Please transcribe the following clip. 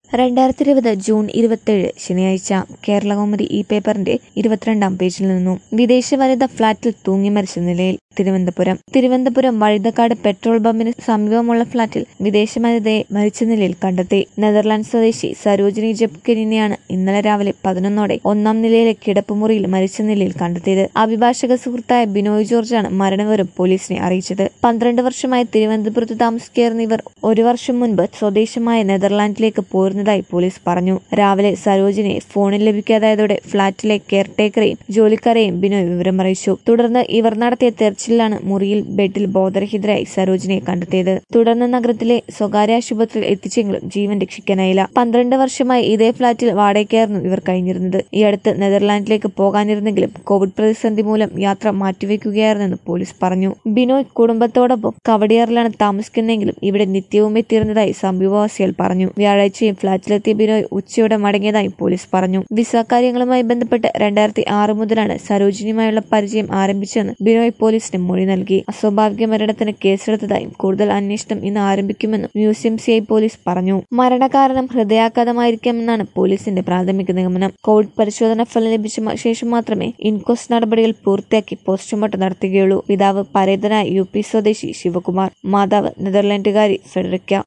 രണ്ടായിരത്തി ഇരുപത് ജൂൺ ഇരുപത്തേഴ് ശനിയാഴ്ച കേരളകൗമുദി ഈ പേപ്പറിന്റെ ഇരുപത്തിരണ്ടാം പേജിൽ നിന്നും വിദേശ വനിത ഫ്ളാറ്റിൽ തൂങ്ങി മരിച്ച നിലയിൽ തിരുവനന്തപുരം തിരുവനന്തപുരം വഴുതക്കാട് പെട്രോൾ പമ്പിന് സമീപമുള്ള ഫ്ളാറ്റിൽ വിദേശ വനിതയെ മരിച്ച നിലയിൽ കണ്ടെത്തി നെതർലാൻഡ് സ്വദേശി സരോജിനി ജബ്കെനിനെയാണ് ഇന്നലെ രാവിലെ പതിനൊന്നോടെ ഒന്നാം നിലയിലെ കിടപ്പുമുറിയിൽ മരിച്ച നിലയിൽ കണ്ടെത്തിയത് അഭിഭാഷക സുഹൃത്തായ ബിനോയ് ജോർജാണ് മരണവിവരം പോലീസിനെ അറിയിച്ചത് പന്ത്രണ്ട് വർഷമായി തിരുവനന്തപുരത്ത് താമസിക്കുകയായിരുന്ന ഇവർ ഒരു വർഷം മുൻപ് സ്വദേശമായ നെതർലാൻഡിലേക്ക് പോരുന്നതായി പോലീസ് പറഞ്ഞു രാവിലെ സരോജിനെ ഫോണിൽ ലഭിക്കാതായതോടെ ഫ്ളാറ്റിലെ കെയർടേക്കറെയും ജോലിക്കാരെയും ബിനോയ് വിവരം അറിയിച്ചു തുടർന്ന് ഇവർ നടത്തിയ തെരച്ചിലാണ് മുറിയിൽ ബെഡിൽ ബോധരഹിതരായി സരോജിനെ കണ്ടെത്തിയത് തുടർന്ന് നഗരത്തിലെ സ്വകാര്യ ആശുപത്രിയിൽ എത്തിച്ചെങ്കിലും ജീവൻ രക്ഷിക്കാനായില്ല പന്ത്രണ്ട് വർഷമായി ഇതേ ഫ്ളാറ്റിൽ വാടകയ്ക്കായിരുന്നു ഇവർ കഴിഞ്ഞിരുന്നത് ഈ അടുത്ത് നെതർലാൻഡിലേക്ക് പോകാനിരുന്നെങ്കിലും കോവിഡ് പ്രതിസന്ധി മൂലം യാത്ര മാറ്റിവെക്കുകയായിരുന്നെന്ന് പോലീസ് പറഞ്ഞു ബിനോയ് കുടുംബത്തോടൊപ്പം കവടിയാറിലാണ് താമസിക്കുന്നതെങ്കിലും ഇവിടെ നിത്യവും എത്തിയിരുന്നതായി സമീപവാസികൾ പറഞ്ഞു വ്യാഴാഴ്ചയും ഫ്ളാറ്റിലെത്തിയ ബിനോയ് ഉച്ചയോടെ മടങ്ങിയതായി പോലീസ് പറഞ്ഞു വിസ കാര്യങ്ങളുമായി ബന്ധപ്പെട്ട് രണ്ടായിരത്തി ആറ് മുതലാണ് സരോജിനിയുമായുള്ള പരിചയം ആരംഭിച്ചെന്ന് ബിനോയ് പോലീസിന് മൊഴി നൽകി അസ്വാഭാവിക മരണത്തിന് കേസെടുത്തതായും കൂടുതൽ അന്വേഷണം ഇന്ന് ആരംഭിക്കുമെന്നും മ്യൂസിയം സിഐ പോലീസ് പറഞ്ഞു മരണകാരണം ഹൃദയാഘാതമായിരിക്കാമെന്നാണ് പോലീസിന്റെ പ്രാഥമിക നിഗമനം കോവിഡ് പരിശോധന ഫലം ലഭിച്ച ശേഷം മാത്രമേ ഇൻക്വസ്റ്റ് നടപടികൾ പൂർത്തിയാക്കി പോസ്റ്റ്മോർട്ടം നടത്തുകയുള്ളൂ പിതാവ് പരേതനായ യു പി സ്വദേശി ശിവകുമാർ മാതാവ് നെതർലാൻഡുകാരി ഫെഡറിക്ക